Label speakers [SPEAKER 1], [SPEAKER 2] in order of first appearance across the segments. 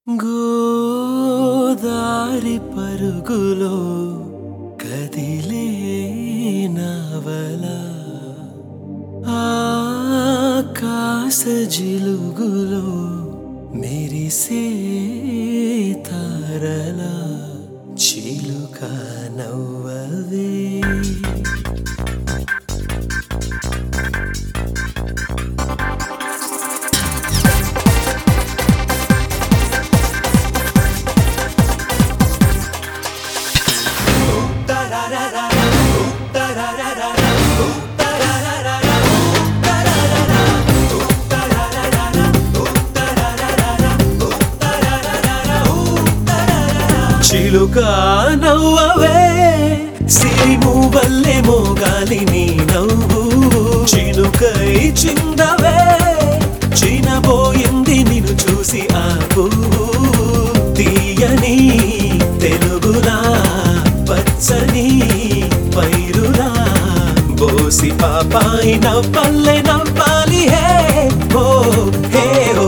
[SPEAKER 1] గోదారి పరుగులో కదిలే నవల ఆకాశ జిలుగులో మెరిసే తారల చిలుక నవ్వవే చిలుక నవ్వవే సిరిము వల్లే మోగాలి నీ నవ్వు చిలుకై చిందవే చినబోయింది నిన్ను చూసి ఆ పువ్వు తీయని తెలుగులా పచ్చని పైరులా బోసి పాపాయి నవ్వల్లే నవ్వాలి హే ఓ హే ఓ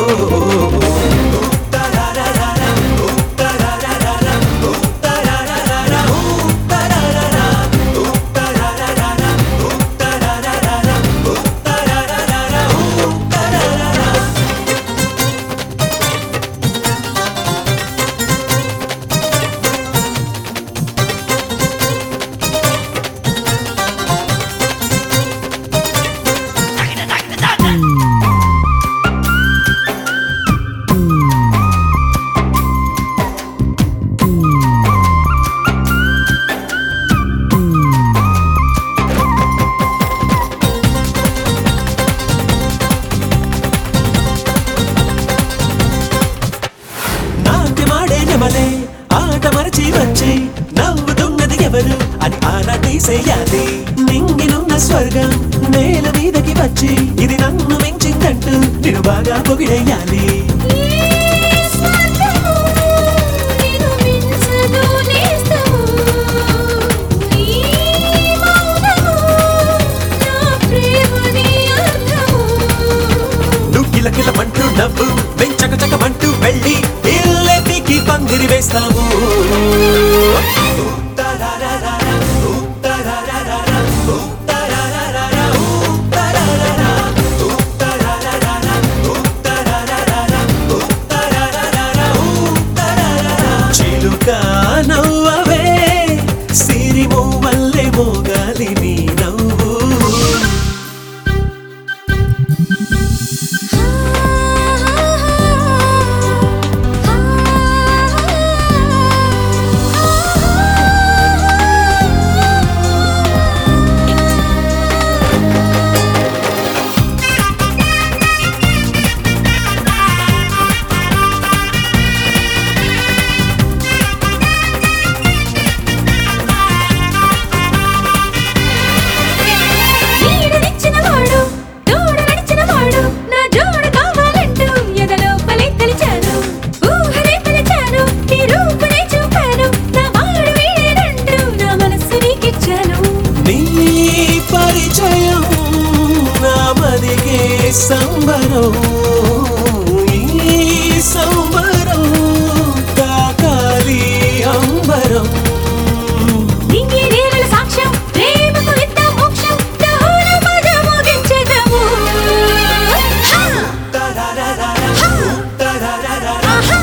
[SPEAKER 1] నాట్యమాడే నెమలే ఆట మరచి వచ్చి నవ్వుతున్నది ఎవరు అని ఆరా తీసేయాలి నింగినున్న స్వర్గం నేల మీదకి వచ్చి ఇది నన్ను మించిందంటూ నేను బాగా పొగిడేయాలి నువ్వు కిలకిలమంటూ నవ్వు వెంచక చకమంటూ వెళ్ళి ఇల్లెతికి పందిరి వేస్తాము చిలుక నవ్వవే సిరిము వల్లే మోగాలి నీ నవ్వు
[SPEAKER 2] నీడనిచ్చినవాడు, దూడ నడిచినవాడు, నా జోడు కావాలంటూ ఎదలోపలే తలిచాను. ఊహలే పిలిచాను, నీ రూపునే చూపాను, నా వాడు వీడేనంటూ నా మనస్సు నీకిచ్చాను.
[SPEAKER 1] నీ పరిచయం నా మదిగే సంబరం ఈ సంబరం తాకాలి అంబరం
[SPEAKER 2] నింగి నేలల సాక్ష్యం, ప్రేమకు ఇంత మోక్షం, దహన మద మోగించెదము. హా! హా! ఆహా!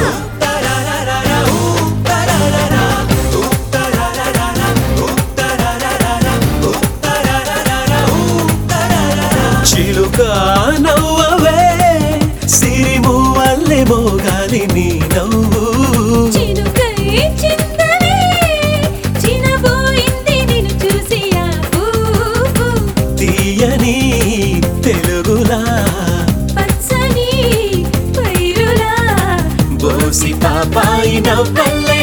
[SPEAKER 1] చిలుక నవ్వవే సిరిము వల్లే మోగాలి నీ నవ్వు
[SPEAKER 2] చినుకై చిందవే, చినబోయింది నిన్ను చూసి ఆ పువ్వు.
[SPEAKER 1] తీయని తెలుగులా
[SPEAKER 2] పచ్చని పైరులా
[SPEAKER 1] బోసి పాపాయి నవ్వల్ల